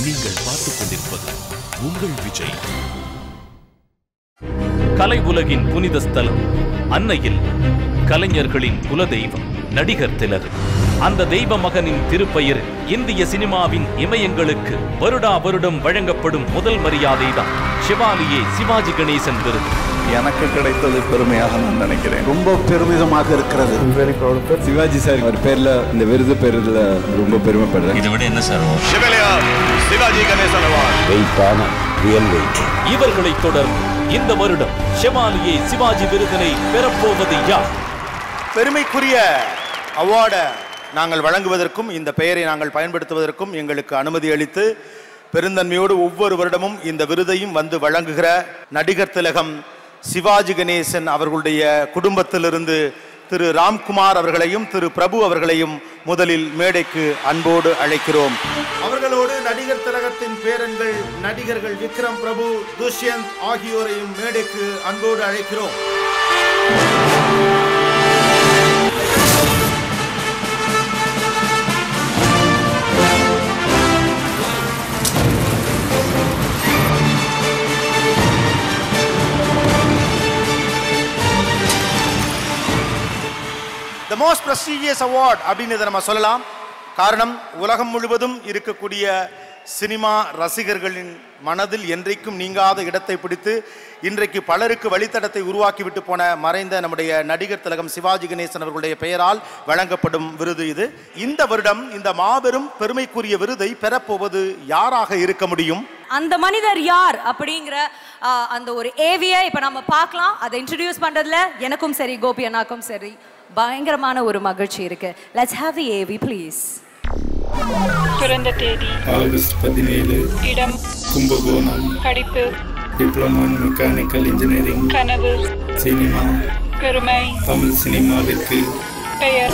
நீங்கள் பார்த்துக் கொண்டிருப்பது உங்கள் விஜய் கலை உலகின் புனித ஸ்தலம் அன்னையில் கலைஞர்களின் குலதெய்வம் நடிகர் திலகம் அந்த தெய்வ மகனின் திருப்பெயர் இந்திய சினிமாவின் இமயங்களுக்கு வருடா வருடம் வழங்கப்படும் முதல் மரியாதைதான் சிவாலியே சிவாஜி கணேசன் விருது எனக்கு கிடைத்தது பெருமையாக நான் நினைக்கிறேன் ரொம்ப பெருமிதமாக இருக்கிறது சிவாஜி சார் ஒரு பேர்ல இந்த விருது பெறுறதுல ரொம்ப பெருமைப்படுறேன் இதை விட என்ன சார் சிவாஜி கணேசன் அவார்ட் வெயிட்டான ரியல் வெயிட் இவர்களை தொடர்ந்து இந்த வருடம் ஷெவாலியே சிவாஜி விருதினை பெறப்போவது யார் பெருமைக்குரிய அவார்டை நாங்கள் வழங்குவதற்கும் இந்த பெயரை நாங்கள் பயன்படுத்துவதற்கும் எங்களுக்கு அனுமதி அளித்து பெருந்தன்மையோடு ஒவ்வொரு வருடமும் இந்த விருதையும் வந்து வழங்குகிற நடிகர் திலகம் சிவாஜி கணேசன் அவர்களுடைய குடும்பத்திலிருந்து திரு ராம்குமார் அவர்களையும் திரு பிரபு அவர்களையும் முதலில் மேடைக்கு அன்போடு அழைக்கிறோம் அவர்களோடு நடிகர் திலகத்தின் பேரன்கள் நடிகர்கள் விக்ரம் பிரபு துஷ்யந்த் ஆகியோரையும் மேடைக்கு அன்போடு அழைக்கிறோம் த மோஸ்ட் ப்ரெஸ்டீஜியஸ் அவார்ட் அப்படின்னு இதை நம்ம சொல்லலாம் காரணம் உலகம் முழுவதும் இருக்கக்கூடிய சினிமா ரசிகர்களின் மனதில் என்றைக்கும் நீங்காத இடத்தை பிடித்து இன்றைக்கு பலருக்கு வழித்தடத்தை உருவாக்கிவிட்டு போன மறைந்த நம்முடைய நடிகர் திலகம் சிவாஜி கணேசன் அவர்களுடைய பெயரால் வழங்கப்படும் விருது இது இந்த வருடம் இந்த மாபெரும் பெருமைக்குரிய விருதை பெறப்போவது யாராக இருக்க முடியும் அந்த மனிதர் யார் அப்படிங்கிற ஆ, அந்த ஒரு ஏவியை இப்ப நம்ம பார்க்கலாம் அதை இன்ட்ரடியூஸ் பண்றதுல எனக்கும் சரி கோபி அண்ணாக்கும் சரி பயங்கரமான ஒரு மகிழ்ச்சி இருக்கு let's have the AV please பிறந்த தேதி ஆகஸ்ட் பதினேழு இடம் கும்பகோணம் படிப்பு டிப்ளமா இன் மெக்கானிக்கல் இன்ஜினியரிங் கனவு சினிமா பெருமை தமிழ் சினிமாவிற்கு பெயர்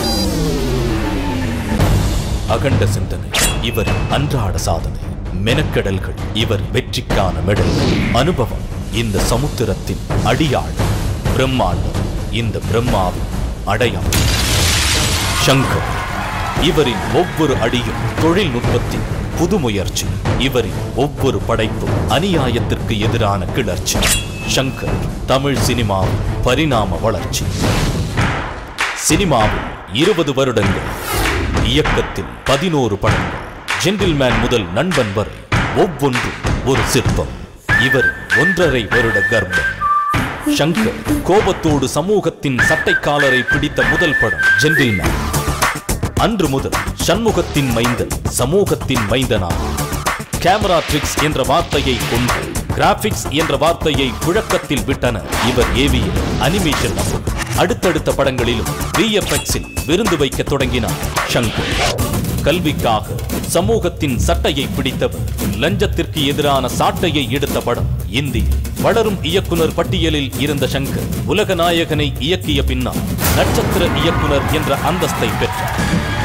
அகண்ட சிந்தனை இவர் அன்றாட சாதனை மெனக்கெடல்கள் இவர் வெற்றிக்கான மெடல்கள் அனுபவம் இந்த சமுத்திரத்தின் அடியாள் பிரம்மாண்டம் இந்த பிரம்மாவின் அடையாளம் சங்கர் இவரின் ஒவ்வொரு அடியும் தொழில்நுட்பத்தின் புதுமுயற்சி இவரின் ஒவ்வொரு படைப்பும் அநியாயத்திற்கு எதிரான கிளர்ச்சி சங்கர் தமிழ் சினிமாவின் பரிணாம வளர்ச்சி சினிமாவில் இருபது வருடங்கள் இயக்கத்தில் பதினோரு படங்கள் ஜென்டில்மேன் முதல் நண்பன் வரை ஒவ்வொன்றும் ஒரு சிற்பம் இவர் ஒன்றரை வருட கர்ப்பம் சங்கர் கோபத்தோடு சமூகத்தின் சட்டைக்காலரை பிடித்த முதல் படம் ஜென்டில்மேன் அன்று முதல் சண்முகத்தின் மைந்தன் சமூகத்தின் மைந்தனாக கேமரா ட்ரிக்ஸ் என்ற வார்த்தையை கொண்டு கிராபிக்ஸ் என்ற வார்த்தையை புழக்கத்தில் விட்டனர் இவர் ஏவியில் அனிமேஷன் அசல் அடுத்தடுத்த படங்களிலும் விஎஃப்எக்ஸில் விருந்து வைக்க தொடங்கினார் சங்கர் கல்விக்காக சமூகத்தின் சட்டையை பிடித்தவர் லஞ்சத்திற்கு எதிரான சாட்டையை எடுத்த படம் இந்தி வளரும் இயக்குனர் பட்டியலில் இருந்த சங்கர் உலக நாயகனை இயக்கிய பின்னால் நட்சத்திர இயக்குனர் என்ற அந்தஸ்தை பெற்றார்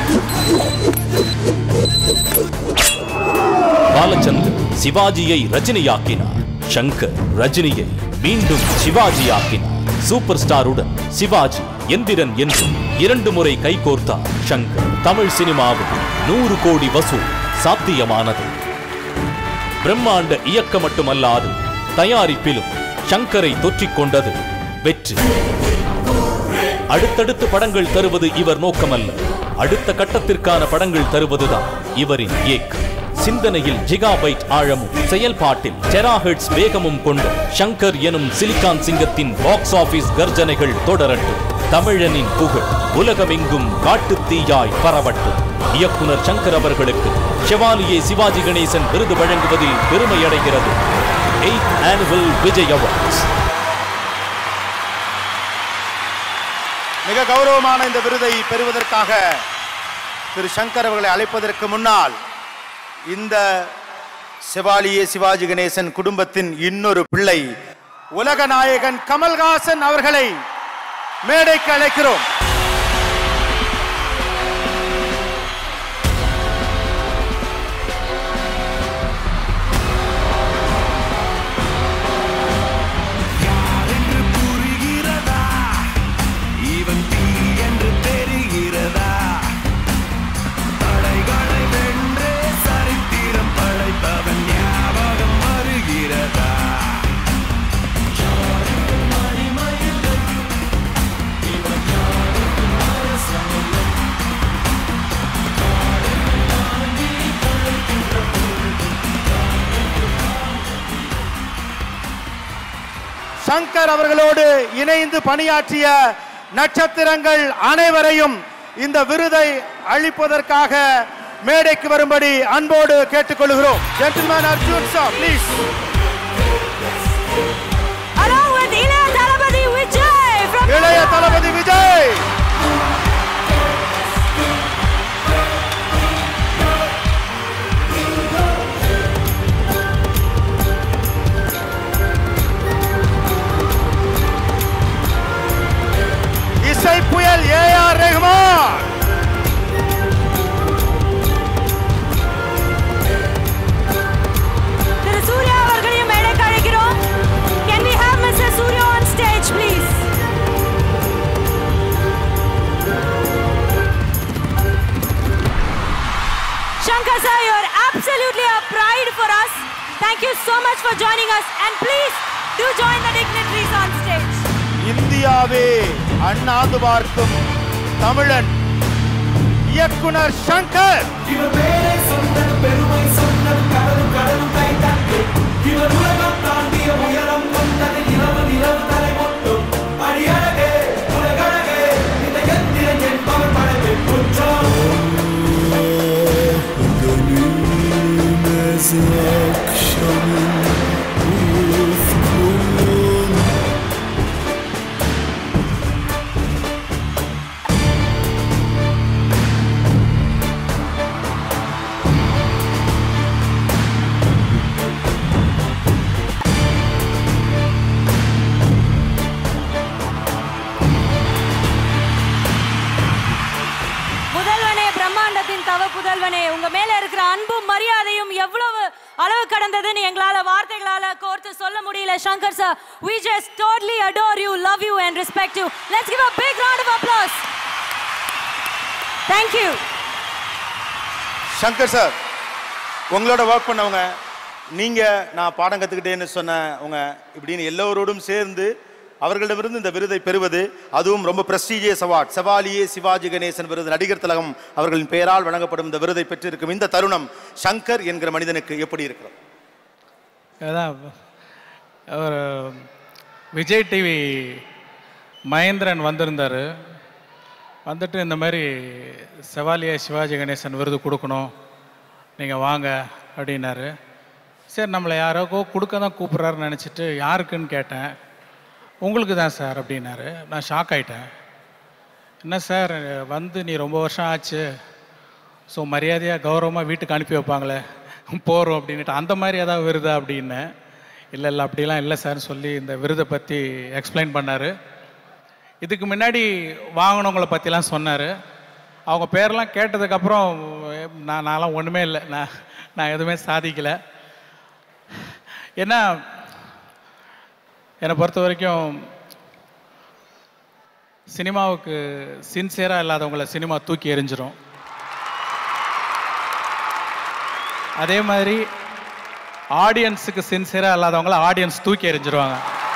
பாலச்சந்தர் சிவாஜியை ரஜினியாக்கினார் சங்கர் ரஜினியை மீண்டும் சிவாஜியாக்கினார் சூப்பர் ஸ்டாருடன் சிவாஜி எந்திரன் என்று இரண்டு முறை கைகோர்த்தார் சங்கர் தமிழ் சினிமாவில் நூறு கோடி வசூல் சாத்தியமானது பிரம்மாண்ட இயக்கம் மட்டுமல்லாது தயாரிப்பிலும் சங்கரை தொற்றிக் கொண்டது வெற்றி அடுத்தடுத்து படங்கள் தருவது இவர் நோக்கமல்ல அடுத்த கட்டத்திற்கான படங்கள் தருவதுதான் இவரின் ஏக்கம் சிந்தனையில் ஜிகாபைட் ஆழமும் செயல்பாட்டில் டெராஹெட்ஸ் வேகமும் கொண்ட சங்கர் எனும் சிலிகான் சிங்கத்தின் பாக்ஸ் ஆபீஸ் கர்ஜனைகள் தொடரட்டும் தமிழனின் புகழ் உலகமெங்கும் காட்டுத் தீயாய் பரவட்டும் இயக்குனர் சங்கர் அவர்களுக்கு ஷெவாலியே சிவாஜி கணேசன் விருது வழங்குவதில் பெருமை அடைகிறது எயித் ஆனுவல் விஜய் அவார்ட்ஸ் மிக கௌரவமான இந்த விருதை பெறுவதற்காக திரு சங்கர் அவர்களை அழைப்பதற்கு முன்னால் இந்த சிவாலியே சிவாஜி கணேசன் குடும்பத்தின் இன்னொரு பிள்ளை உலக நாயகன் கமல்ஹாசன் அவர்களை மேடைக்கு அழைக்கிறோம் இவன் தீ என்று தெரிகிறதா தடைகளை வென்றே சரித்திரம் படைத்தவன் சங்கர் அவர்களோடு இணைந்து பணியாற்றிய நட்சத்திரங்கள் அனைவரையும் இந்த விருதை அளிப்பதற்காக மேடைக்கு வரும்படி அன்போடு கேட்டுக்கொள்கிறோம் gentleman Arjun sir please Along with இளைய தளபதி விஜய் from இளைய தளபதி விஜய் இசை புயல் ஏ ஆர் ரஹ்மான் திரு சூர்யா அவர்களையும் மேடைக்கு அழைக்கிறோம் Can we have Mr. Surya on stage, please? Shankar sir, you are absolutely a pride for us. Thank you so much for joining us. And please do join the dignitaries on stage. இந்தியாவே அண்ணாந்து பார்க்கும் தமிழன் இயக்குனர் சங்கர் இவர் பேரை சொன்னது பெருமை சொன்னது கடலும் கடலும் கை தட்டு இவர் உலகம் தாண்டிய உயரம் கொண்டது இரவு நிலவு தலை மட்டும் அடியழகே உலகழகே இந்த எந்திரன் என்பவர் படைப்பு குற்றம் முதல்வனே பிரம்மாண்டத்தின் தவ புதல்வனே உங்க மேல இருக்கிற அன்பும் மரியாதையும் எவ்வளவு அளவு கடந்ததுன்னு எங்களால வார்த்தைகளால கோர்த்து சொல்ல முடியல Shankar sir we just totally adore you love you and respect you let's give a big round of applause thank you Shankar sir உங்களோட ஒர்க் பண்ணவங்க நீங்க நான் பாடம் கத்துக்கிட்டேன்னு சொன்ன உங்க இப்படின்னு எல்லோரோடும் சேர்ந்து அவர்களிடமிருந்து இந்த விருதை பெறுவது அதுவும் ரொம்ப prestigious award Chevalier Sivaji Ganesan விருது நடிகர் திலகம் அவர்களின் பெயரால் வழங்கப்படும் இந்த விருதை பெற்றிருக்கும் இந்த தருணம் சங்கர் என்கிற மனிதனுக்கு எப்படி இருக்கிறது அதான் ஒரு விஜய் டிவி மகேந்திரன் வந்திருந்தார் வந்துட்டு இந்த மாதிரி செவாலியா சிவாஜி கணேசன் விருது கொடுக்கணும் நீங்கள் வாங்க அப்படின்னாரு சரி நம்மளை யாரோக்கோ கொடுக்க தான் கூப்பிட்றாருன்னு நினச்சிட்டு யாருக்குன்னு கேட்டேன் உங்களுக்கு தான் சார் அப்படின்னாரு நான் ஷாக் ஆயிட்டேன் என்ன சார் வந்து நீ ரொம்ப வருஷம் ஆச்சு ஸோ மரியாதையாக கௌரவமாக வீட்டுக்கு அனுப்பி வைப்பாங்களே போகிறோம் அப்படின்ட்டு அந்த மாதிரி ஏதாவது விருதா அப்படின்னு இல்லை இல்லை அப்படிலாம் இல்லை சார் சொல்லி இந்த விருதை பற்றி எக்ஸ்பிளைன் பண்ணார் இதுக்கு முன்னாடி வாங்கினவங்கள பற்றிலாம் சொன்னார் அவங்க பேரெல்லாம் கேட்டதுக்கப்புறம் நான் நான்லாம் ஒன்றுமே இல்லை நான் நான் எதுவுமே சாதிக்கலை ஏன்னா என்னை பொறுத்த வரைக்கும் சினிமாவுக்கு சின்சியராக இல்லாதவங்கள சினிமா தூக்கி எறிஞ்சிரும் அதே மாதிரி ஆடியன்ஸுக்கு சின்சியராக இல்லாதவங்கள ஆடியன்ஸ் தூக்கி எறிஞ்சிருவாங்க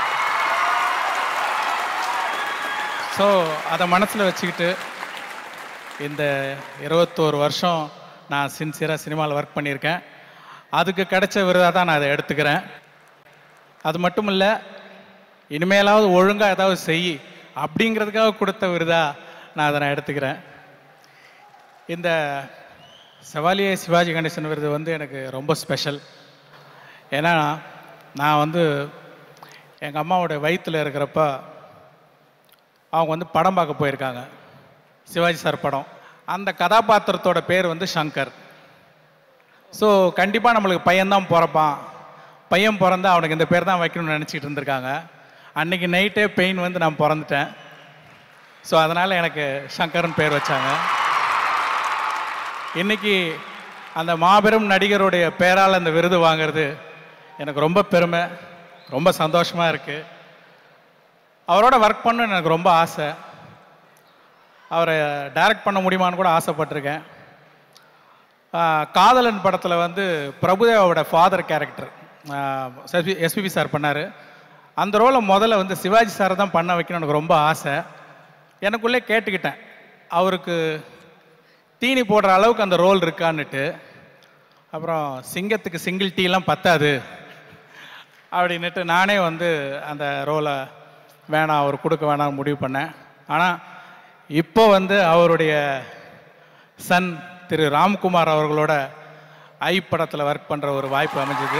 ஸோ அதை மனசில் வச்சுக்கிட்டு இந்த இருபத்தோரு வருஷம் நான் சின்சியராக சினிமாவில் ஒர்க் பண்ணியிருக்கேன் அதுக்கு கிடைச்ச விருதாக தான் நான் அதை எடுத்துக்கிறேன் அது மட்டும் இல்லை இனிமேலாவது ஒழுங்காக ஏதாவது செய் அப்படிங்கிறதுக்காக கொடுத்த விருதா நான் அதை நான் எடுத்துக்கிறேன் இந்த செவாலியே சிவாஜி கணேசன் விருது வந்து எனக்கு ரொம்ப ஸ்பெஷல் ஏன்னா நான் வந்து எங்கள் அம்மாவோட வயிற்றில் இருக்கிறப்ப அவங்க வந்து படம் பார்க்க போயிருக்காங்க சிவாஜி சார் படம் அந்த கதாபாத்திரத்தோட பேர் வந்து சங்கர் ஸோ கண்டிப்பாக நம்மளுக்கு பையன்தான் பிறப்பான் பையன் பிறந்தா அவனுக்கு இந்த பேர் தான் வைக்கணும்னு நினச்சிட்டு இருந்திருக்காங்க அன்னைக்கு நைட்டே பெயின் வந்து நான் பிறந்துட்டேன் ஸோ அதனால் எனக்கு சங்கரன் பேர் வச்சாங்க இன்னைக்கு அந்த மாபெரும் நடிகருடைய பேரால் அந்த விருது வாங்குறது எனக்கு ரொம்ப பெருமை ரொம்ப சந்தோஷமாக இருக்குது அவரோட ஒர்க் பண்ண எனக்கு ரொம்ப ஆசை அவரை டைரக்ட் பண்ண முடியுமான்னு கூட ஆசைப்பட்டிருக்கேன் ஆஹ் காதலன் படத்தில் வந்து பிரபுதேவாவோட ஃபாதர் கேரக்டர் எஸ்பிபி சார் பண்ணார் அந்த ரோலை முதல்ல வந்து சிவாஜி சாரை தான் பண்ண வைக்கணும்னு எனக்கு ரொம்ப ஆசை எனக்குள்ளே கேட்டுக்கிட்டேன் அவருக்கு தீனி போடுற அளவுக்கு அந்த ரோல் இருக்கான்னுட்டு அப்புறம் சிங்கத்துக்கு சிங்கிள் டீலாம் பத்தாது அப்படின்னுட்டு நானே வந்து அந்த ரோலை வேணாம் அவர் கொடுக்க வேணாம் முடிவு பண்ணேன் ஆனால் இப்போ வந்து அவருடைய சன் திரு ராம்குமார் அவர்களோட ஐ படத்தில் ஒர்க் பண்ணுற ஒரு வாய்ப்பு அமைஞ்சது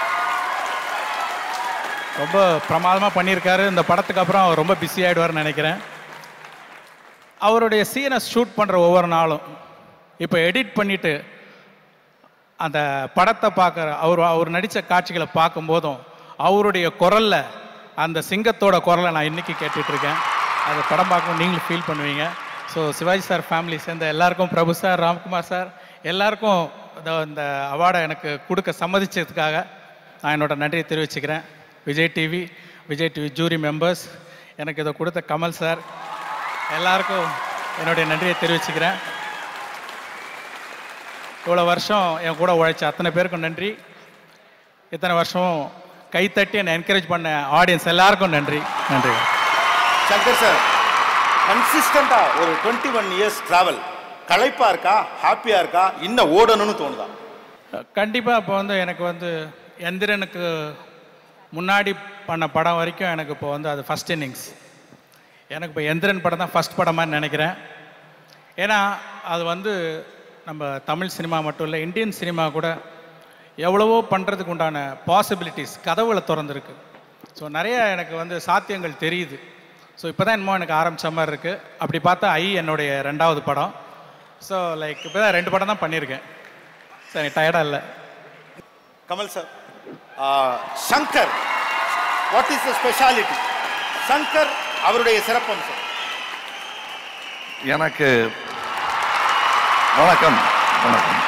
ரொம்ப பிரமாதமாக பண்ணியிருக்காரு இந்த படத்துக்கு அப்புறம் அவர் ரொம்ப பிஸி ஆகிடுவார்னு நினைக்கிறேன் அவருடைய சீனை ஷூட் பண்ணுற ஒவ்வொரு நாளும் இப்போ எடிட் பண்ணிவிட்டு அந்த படத்தை பார்க்குற அவர் அவர் நடித்த காட்சிகளை பார்க்கும்போதும் அவருடைய குரலில் அந்த சிங்கத்தோட குரலை நான் இன்றைக்கி கேட்டுட்ருக்கேன் அது படம் பார்க்கும்போது நீங்களும் ஃபீல் பண்ணுவீங்க ஸோ சிவாஜி சார் ஃபேமிலி சேர்ந்த எல்லாருக்கும் பிரபு சார் ராம்குமார் சார் எல்லாருக்கும் இந்த- இந்த அவார்டை எனக்கு கொடுக்க சம்மதிச்சதுக்காக நான் என்னோட நன்றியை தெரிவிச்சுக்கிறேன் Vijay TV Vijay TV jury members எனக்கு இதை கொடுத்த கமல் சார் எல்லாருக்கும் என்னுடைய நன்றியை தெரிவிச்சுக்கிறேன் இவ்வளோ வருஷம் என் கூட உழைச்ச அத்தனை பேருக்கும் நன்றி இத்தனை வருஷம் கைத்தட்டி என்னை என்கரேஜ் பண்ண ஆடியன்ஸ் எல்லாருக்கும் நன்றி நன்றி சங்கர் சார் கன்சிஸ்டண்டா ஒரு டுவெண்ட்டி ஒன் இயர்ஸ் டிராவல் களைப்பா இருக்கா ஹாப்பியா இருக்கா இன்னும் ஓடணும்னு தோணுதா கண்டிப்பாக இப்போ வந்து எனக்கு வந்து எந்திரனுக்கு முன்னாடி பண்ண படம் வரைக்கும் எனக்கு இப்போ வந்து அது ஃபஸ்ட் இன்னிங்ஸ் எனக்கு இப்போ எந்திரன் படம் தான் ஃபஸ்ட் படமாக நினைக்கிறேன் ஏன்னா அது வந்து நம்ம தமிழ் சினிமா மட்டும் இல்லை இந்தியன் சினிமா கூட எவ்வளவோ பண்ணுறதுக்கு உண்டான பாசிபிலிட்டிஸ் கதவுகளை திறந்துருக்கு ஸோ நிறைய எனக்கு வந்து சாத்தியங்கள் தெரியுது ஸோ இப்போ தான் என்னமோ எனக்கு ஆரம்பித்த மாதிரி இருக்குது அப்படி பார்த்தா ஐ என்னுடைய ரெண்டாவது படம் ஸோ லைக் இப்போ தான் ரெண்டு படம் தான் பண்ணியிருக்கேன் சரி டயர்டாக இல்லை Kamal sir Shankar what is the speciality Shankar அவருடைய சிறப்பம்சம் எனக்கு வணக்கம் வணக்கம்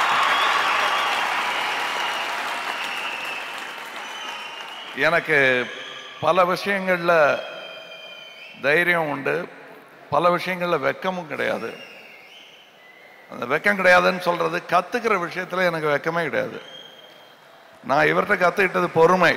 எனக்கு பல விஷயங்களில் தைரியம் உண்டு பல விஷயங்களில் வெக்கமும் கிடையாது அந்த வெக்கம் கிடையாதுன்னு சொல்றது கத்துக்கிற விஷயத்துல எனக்கு வெக்கமே கிடையாது நான் இவர்கிட்ட கத்துக்கிட்டது பொறுமை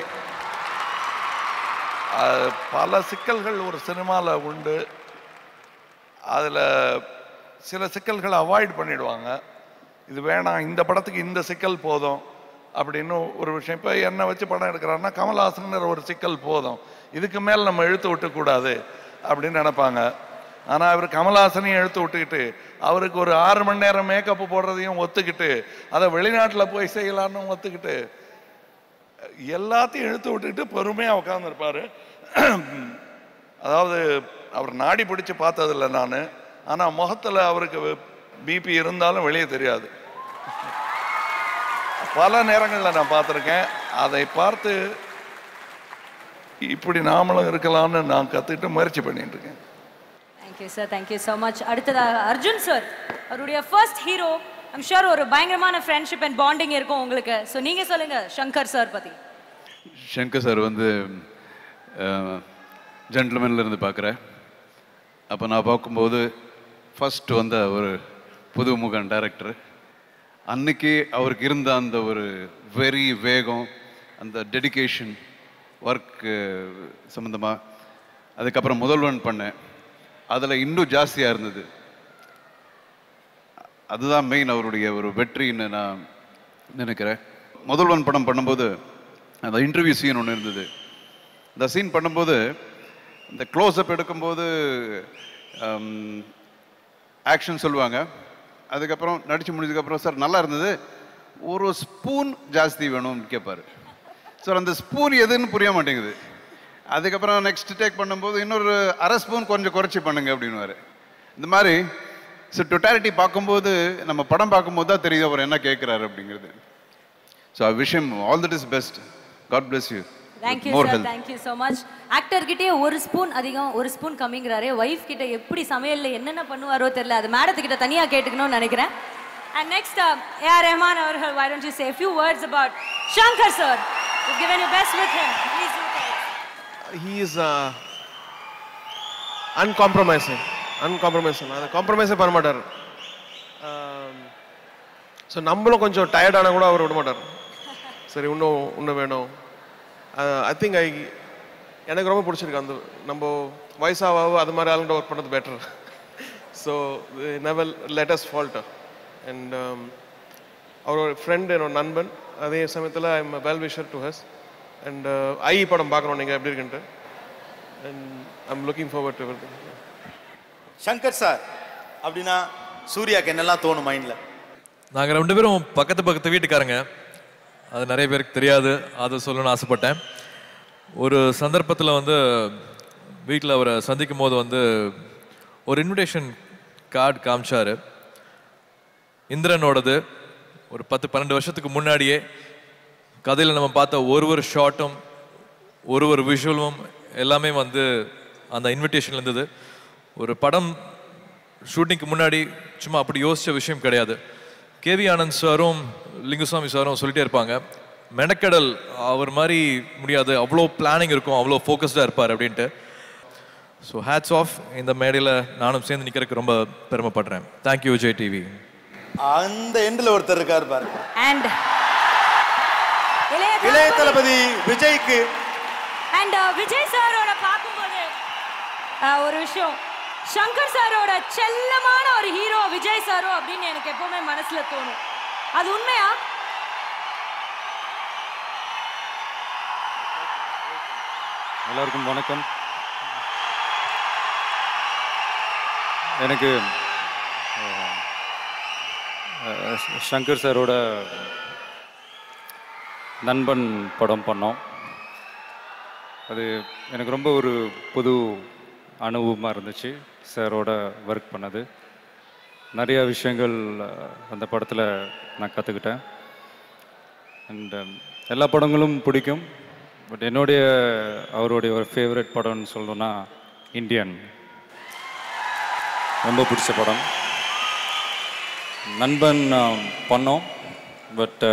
அது பல சிக்கல்கள் ஒரு சினிமாவில் உண்டு அதில் சில சிக்கல்களை அவாய்ட் பண்ணிடுவாங்க இது வேணாம் இந்த படத்துக்கு இந்த சிக்கல் போதும் அப்படின்னு ஒரு விஷயம் இப்போ என்னை வச்சு படம் எடுக்கிறாருன்னா கமல்ஹாசன்ங்கிற ஒரு சிக்கல் போதும் இதுக்கு மேல் நம்ம இழுத்து விட்டுக்கூடாது அப்படின்னு நினைப்பாங்க ஆனால் அவர் கமல்ஹாசனையும் இழுத்து விட்டுக்கிட்டு அவருக்கு ஒரு ஆறு மணி நேரம் மேக்கப் போடுறதையும் ஒத்துக்கிட்டு அதை வெளிநாட்டில் போய் செய்யலான்னு ஒத்துக்கிட்டு எல்லாத்தையும் இழுத்து விட்டுக்கிட்டு பொறுமையாக உட்காந்துருப்பாரு அதாவது அவர் நாடி பிடிச்சு பார்த்ததில்ல நான் ஆனால் முகத்தில் அவருக்கு பிபி இருந்தாலும் வெளியே தெரியாது பல நேரங்களில் நான் பார்த்துருக்கேன் அதை பார்த்து இப்படி நாமளும் இருக்கலாம்னு நான் கற்றுக்கிட்டு முயற்சி பண்ணிட்டு இருக்கேன் thank you sir thank you so much அடுத்ததாக அர்ஜுன் சார் அவருடைய ஃபர்ஸ்ட் ஹீரோ ஐம் ஷூர் ஒரு பயங்கரமான ஃப்ரெண்ட்ஷிப் அண்ட் பாண்டிங் இருக்கும் உங்களுக்கு ஸோ நீங்கள் சொல்லுங்கள் சங்கர் சார் பற்றி சங்கர் சார் வந்து ஜென்டில்மேன்ல இருந்து பார்க்குறேன் அப்போ நான் பார்க்கும்போது ஃபர்ஸ்ட் வந்த ஒரு புதுமுகன் டைரக்டர் அன்னைக்கு அவருக்கு இருந்த அந்த ஒரு வெரி வேகம் அந்த டெடிகேஷன் ஒர்க் சம்மந்தமாக அதுக்கப்புறம் முதல்வன் பண்ணேன் அதில் இன்னும் ஜாஸ்தியாக இருந்தது அதுதான் மெயின் அவருடைய ஒரு வெற்றின்னு நான் நினைக்கிறேன் முதல்வன் படம் பண்ணும்போது அந்த இன்டர்வியூ சீன் ஒன்று இருந்தது இந்த சீன் பண்ணும்போது இந்த க்ளோஸ்அப் எடுக்கும்போது ஆக்ஷன் சொல்லுவாங்க அதுக்கப்புறம் நடித்து முடிஞ்சதுக்கப்புறம் சார் நல்லா இருந்தது ஒரு ஸ்பூன் ஜாஸ்தி வேணும்னு கேட்பாரு சார் அந்த ஸ்பூன் எதுன்னு புரிய மாட்டேங்குது அதுக்கப்புறம் நெக்ஸ்ட் டேக் பண்ணும்போது இன்னொரு அரை ஸ்பூன் கொஞ்சம் குறைச்சி பண்ணுங்க அப்படின்னுவாரு இந்த மாதிரி ஸோ டொட்டாலிட்டி பார்க்கும்போது நம்ம படம் பார்க்கும்போது தான் தெரியுது அவர் என்ன கேட்குறாரு அப்படிங்கிறது ஸோ ஐ விஷயம் all that is best god bless you thank you more sir health thank you so much actor கிட்டே ஒரு ஸ்பூன் அதிகம் ஒரு ஸ்பூன் கம்மிங்கிறாரு ஒய்ஃப் கிட்ட எப்படி சமையல்ல என்னென்ன பண்ணுவாரோ தெரியல அது மேடத்துக்கிட்ட தனியா கேட்டுக்கணும்னு நினைக்கிறேன் அண்ட் நெக்ஸ்ட் ஏஆர் ரஹ்மான் அவர்கள் why don't you say a few words about shankar sir you've given your best with him please do tell us. he is uh, uncompromising uncompromising அதை காம்ப்ரமைஸே பண்ண மாட்டார் ஸோ நம்மளும் கொஞ்சம் டயர்டான கூட அவர் விட மாட்டார் சரி இன்னும் இன்னும் வேணும் ஐ திங்க் ஐ எனக்கு ரொம்ப பிடிச்சிருக்கு அந்த நம்ம வயசாக அது மாதிரி ஆளுங்கிட்ட ஒர்க் பண்ணது better so never let's fault and அவரோட ஃப்ரெண்ட் என்னோட நண்பன் அதே சமயத்தில் I am well wisher to his and I படம் பார்க்கணும் நீங்கள் எப்படி இருக்குன்ட்டு and I'm looking forward to Shankar sir அப்படின்னா சூர்யாக்கு என்னெல்லாம் தோணும் மைண்டில் நாங்கள் ரெண்டு பேரும் பக்கத்து பக்கத்து வீட்டுக்காரங்க அது நிறைய பேருக்கு தெரியாது அதை சொல்லணும்னு ஆசைப்பட்டேன் ஒரு சந்தர்ப்பத்தில் வந்து வீட்டில் அவரை சந்திக்கும் போது வந்து ஒரு இன்விடேஷன் கார்டு காமிச்சாரு இந்திரனோடது ஒரு பத்து பன்னெண்டு வருஷத்துக்கு முன்னாடியே கதையில் நம்ம பார்த்த ஒரு ஒரு ஷாட்டும் ஒரு ஒரு விஷுவலும் எல்லாமே வந்து அந்த இன்விடேஷன்ல இருந்தது ஒரு படம் ஷூட்டிங்க்கு முன்னாடி சும்மா அப்படி யோசிச்ச விஷயம் கிடையாது கேவி ஆனந்த் சாரும் லிங்குசாமி சாரும் சொல்லிட்டே இருப்பாங்க மெனக்கடல் அவர் மாதிரி முடியாது அவ்வளோ பிளானிங் இருக்கும் அவ்வளோ ஃபோக்கஸ்டாக இருப்பார் அப்படின்ட்டு ஸோ ஹேட்ஸ் ஆஃப் இந்த மேடையில் நானும் சேர்ந்து நிற்கிறதுக்கு ரொம்ப பெருமைப்படுறேன் தேங்க்யூ விஜய் டிவி அந்த எண்டில் ஒருத்தர் இருக்காரு பாருங்க அண்ட் இளைய தளபதி விஜய்க்கு அண்ட் விஜய் சாரோட பார்க்கும்போது uh, ஒரு விஷயம் சங்கர் சாரோட செல்லமான ஒரு ஹீரோ விஜய் சாரோ அப்படின்னு எனக்கு எப்பவுமே மனசுல தோணும் அது உண்மையா எல்லாருக்கும் வணக்கம் எனக்கு அஹ், அஹ், சங்கர் சாரோட நண்பன் படம் பண்ணோம் அது எனக்கு ரொம்ப ஒரு புது அனுபவமாக இருந்துச்சு சாரோட ஒர்க் பண்ணது நிறைய விஷயங்கள் அஹ், அந்த படத்தில் நான் கற்றுக்கிட்டேன் அண்ட் எல்லா படங்களும் பிடிக்கும் பட் என்னுடைய அவருடைய ஒரு ஃபேவரட் படம்னு சொல்லணும்னா இந்தியன் ரொம்ப பிடிச்ச படம் நண்பன் அஹ், பண்ணோம் பட்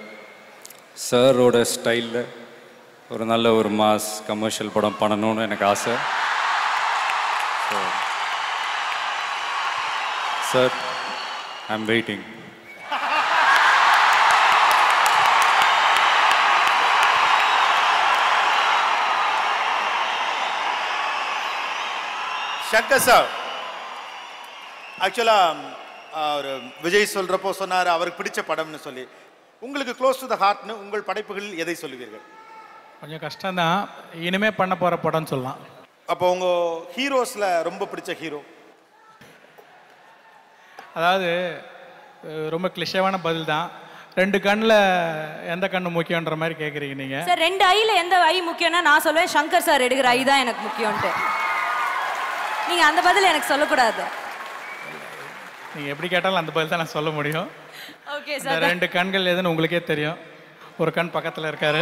சாரோட ஸ்டைலில் ஒரு நல்ல ஒரு மாஸ் கமர்ஷியல் படம் பண்ணணும்னு எனக்கு ஆசை so sir I am waiting Shankar sir ஆக்சுவலாக அவர் விஜய் சொல்றப்போ சொன்னார் அவருக்கு பிடிச்ச படம்னு சொல்லி உங்களுக்கு க்ளோஸ் டு த ஹார்ட்னு உங்கள் படைப்புகளில் எதை சொல்லுவீர்கள் கொஞ்சம் கஷ்டம்தான் இனிமே பண்ண போகிற படம்னு சொல்லலாம் அப்போ உங்க ஹீரோஸ்ல ரொம்ப பிடிச்ச ஹீரோ அதாவது அஹ், ரொம்ப கிளிஷேவான பதில் தான் ரெண்டு கண்ணில் எந்த கண்ணு முக்கியன்ற மாதிரி கேட்குறீங்க நீங்கள் சார் ரெண்டு ஐல எந்த ஐ முக்கியம்னா நான் சொல்லுவேன் சங்கர் சார் எடுக்கிற ஐ தான் எனக்கு முக்கியம்ட்டு நீங்க அந்த பதில் எனக்கு சொல்லக்கூடாது நீங்கள் எப்படி கேட்டாலும் அந்த பதில் தான் நான் சொல்ல முடியும் ஓகே இந்த சார் ரெண்டு கண்கள் எதுன்னு உங்களுக்கே தெரியும் ஒரு கண் பக்கத்தில் இருக்காரு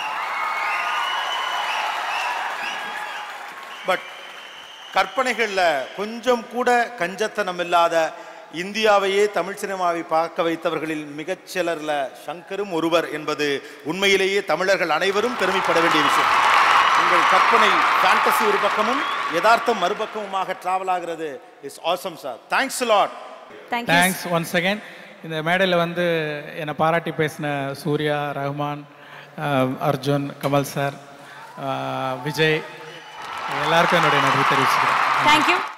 பட் கற்பனைகளில் கொஞ்சம் கூட கஞ்சத்தனம் இல்லாத இந்தியாவையே தமிழ் சினிமாவை பார்க்க வைத்தவர்களில் மிகச் சிலர்ல சங்கரும் ஒருவர் என்பது உண்மையிலேயே தமிழர்கள் அனைவரும் பெருமைப்பட வேண்டிய விஷயம் உங்கள் கற்பனை ஃபேண்டசி ஒரு பக்கமும் யதார்த்தம் மறுபக்கமுமாக டிராவல் ஆகிறது is awesome sir thanks lot thanks once again இந்த மேடையில் வந்து என்னை பாராட்டி பேசின சூர்யா ரஹ்மான் அஹ், அர்ஜுன் கமல் சார் அஹ், விஜய் எல்லாருக்கும் என்னுடைய நன்றி தெரிவிச்சுக்கிறேன் தேங்க்யூ